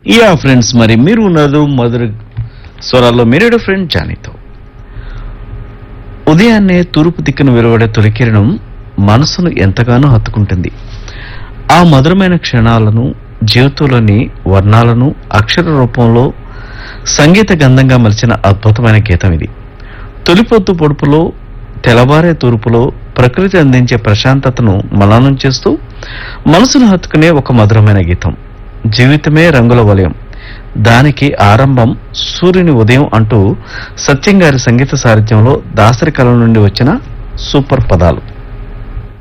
yeah friends మరి మీరు ఉన్నారు మధుర స్వరాల్లో మీరేడు ఫ్రెండ్ జానీతో ఉదయాన్నే తూర్పు దిక్కును వెలువడే తొలి కిరణం మనసును ఎంతగానో హత్తుకుంటుంది ఆ మధురమైన క్షణాలను జీవితంలోని వర్ణాలను అక్షర రూపంలో సంగీత గంధంగా మలిచిన అద్భుతమైన గీతం ఇది తొలిపొద్దు పొడుపులో తెల్లవారే తూర్పులో ప్రకృతి అందించే ప్రశాంతతను మననం చేస్తూ మనసును హత్తుకునే ఒక మధురమైన గీతం జీవితమే రంగుల వలయం దానికి ఆరంభం సూర్యుని ఉదయం అంటూ సత్యం గారి సంగీత సారథ్యంలో దాసరి కళ నుండి వచ్చిన సూపర్ పదాలు